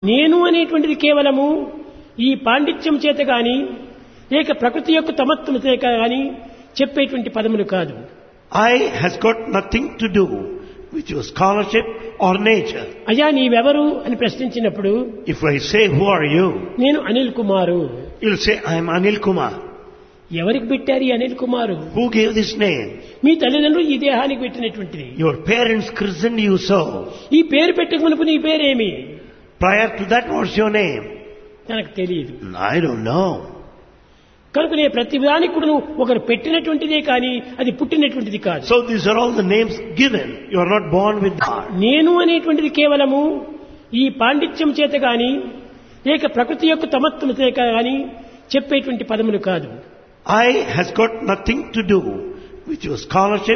నేను అనేటువంటిది కేవలము ఈ పాండిత్యం చేత గాని లేక ప్రకృతి యొక్క తమత్వం చేత గాని చెప్పేటువంటి పదములు కాదు I has got nothing to do with your scholarship or nature. అయ్యా నీవెవరు అని ప్రశ్నించినప్పుడు If I say, who are you? నేను అనిల్ కుమారు You'll say, I am Anil Kumar. ఎవరికి పెట్టారు ఈ అనిల్ కుమారు Who gave this name? మీ తల్లిదండ్రులు ఈ దేహానికి పెట్టినటువంటిది Your parents christened you so. ఈ పేరు పెట్టకమునుపు నీ పేరేమి Prior to that, what's your name? నాకు తెలియదు I don't know. కనుక నేను ప్రతి దానికి కూడా నువ్వు ఒకరు పెట్టినటువంటిదే కానీ అది పుట్టినటువంటిది కాదు So these are all the names given. You are not born with God. నేను అనేటువంటిది కేవలము ఈ పాండిత్యం చేత గాని లేక ప్రకృతి యొక్క తమత్వం చేత గాని చెప్పేటువంటి పదములు కాదు I has got nothing to do with your scholarship